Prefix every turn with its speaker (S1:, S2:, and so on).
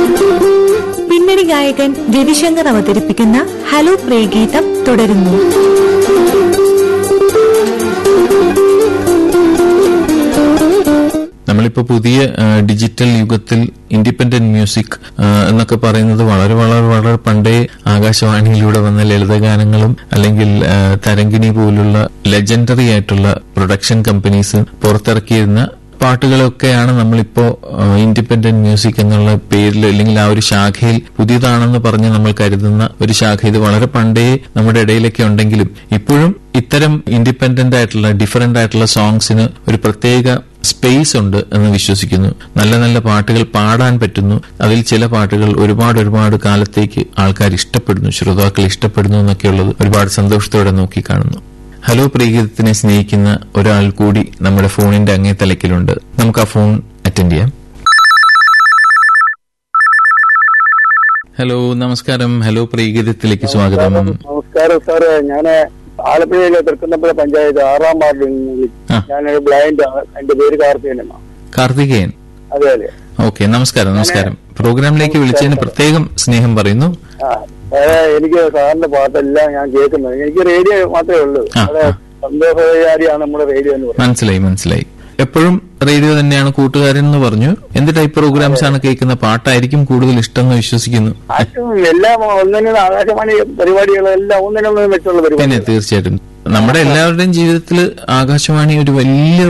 S1: പിന്നണി ഗായകൻ രവിശങ്കർ അവതരിപ്പിക്കുന്ന ഹലോ പ്രിയഗീതം തുടരുന്നു
S2: നമ്മളിപ്പോ പുതിയ ആ, ഡിജിറ്റൽ യുഗത്തിൽ ഇൻഡിപെൻഡന്റ് മ്യൂസിക് ആ, എന്നൊക്കെ പറയുന്നത് വളരെ വളരെ വളരെ പണ്ടേ ആകാശവാണിയിലൂടെ വന്ന ലളിതഗാനങ്ങളും അല്ലെങ്കിൽ ആ, തരംഗിണി പോലുള്ള ലെജൻഡറി ആയിട്ടുള്ള പ്രൊഡക്ഷൻ കമ്പനീസ് പുറത്തിറക്കിയിരുന്ന പാട്ടുകളൊക്കെയാണ് നമ്മളിപ്പോ ഇൻഡിപെൻഡന്റ് മ്യൂസിക് എന്നുള്ള പേരിൽ അല്ലെങ്കിൽ ആ ഒരു ശാഖയിൽ പുതിയതാണെന്ന് പറഞ്ഞ് നമ്മൾ കരുതുന്ന ഒരു ശാഖ ഇത് വളരെ പണ്ടേ നമ്മുടെ ഇടയിലൊക്കെ ഉണ്ടെങ്കിലും ഇപ്പോഴും ഇത്തരം ഇൻഡിപെൻഡന്റ് ആയിട്ടുള്ള ഡിഫറെന്റ് ആയിട്ടുള്ള സോങ്സിന് ഒരു പ്രത്യേക സ്പേസ് ഉണ്ട് എന്ന് വിശ്വസിക്കുന്നു നല്ല നല്ല പാട്ടുകൾ പാടാൻ പറ്റുന്നു അതിൽ ചില പാട്ടുകൾ ഒരുപാട് ഒരുപാട് കാലത്തേക്ക് ആൾക്കാർ ഇഷ്ടപ്പെടുന്നു ശ്രോതാക്കൾ ഇഷ്ടപ്പെടുന്നു എന്നൊക്കെയുള്ളത് ഒരുപാട് സന്തോഷത്തോടെ നോക്കിക്കാണുന്നു ഹലോ പ്രീഗീതത്തിനെ സ്നേഹിക്കുന്ന ഒരാൾ കൂടി നമ്മുടെ ഫോണിന്റെ അങ്ങേ തലക്കിലുണ്ട് നമുക്ക് ആ ഫോൺ അറ്റൻഡ് ചെയ്യാം ഹലോ നമസ്കാരം ഹലോ പ്രീഗീതത്തിലേക്ക് സ്വാഗതം
S3: നമസ്കാരം സാറ് ഞാന് ആലപ്പുഴയിലെ തൃക്കുന്നപ്പുഴ പഞ്ചായത്ത് ആറാം വാർഡിൽ നിന്ന് വിളി-
S2: ആ.
S3: ഞാനൊരു ബ്ലൈൻഡ് ആണ് എന്റെ പേര് കാർത്തികനാണ്
S2: കാർത്തികേയൻ
S3: അതെ അതെ
S2: ഓക്കെ നമസ്കാരം നമസ്കാരം പ്രോഗ്രാമിലേക്ക് വിളിച്ചതിന് പ്രത്യേകം സ്നേഹം പറയുന്നു
S3: ആ സാറേ എനിക്ക് സാറിന്റെ പാട്ടെല്ലാം ഞാൻ കേൾക്കുന്നത് എനിക്ക് റേഡിയോ മാത്രമേ ഉള്ളൂ
S2: ആ,
S3: അവിടെ
S2: ആ.
S3: സന്തോഷകാരിയാണ് നമ്മുടെ റേഡിയോ എന്ന് പറയുന്നത്
S2: മനസ്സിലായി മനസ്സിലായി എപ്പോഴും റേഡിയോ തന്നെയാണ് കൂട്ടുകാരൻ എന്ന് പറഞ്ഞു എന്ത് ടൈപ്പ് പ്രോഗ്രാംസ് ആണ് കേൾക്കുന്ന പാട്ടായിരിക്കും കൂടുതൽ ഇഷ്ടം എന്ന് വിശ്വസിക്കുന്നു
S3: ആറ്റും എല്ലാം ഒന്നിനും ആകാശവാണി പരിപാടികളെല്ലാം ഒന്നിനൊന്നും വെച്ചുള്ള
S2: പിന്നെ
S3: പരിപാടി
S2: തീർച്ചയായിട്ടും നമ്മുടെ എല്ലാവരുടെയും ജീവിതത്തിൽ ആകാശവാണി ഒരു വലിയ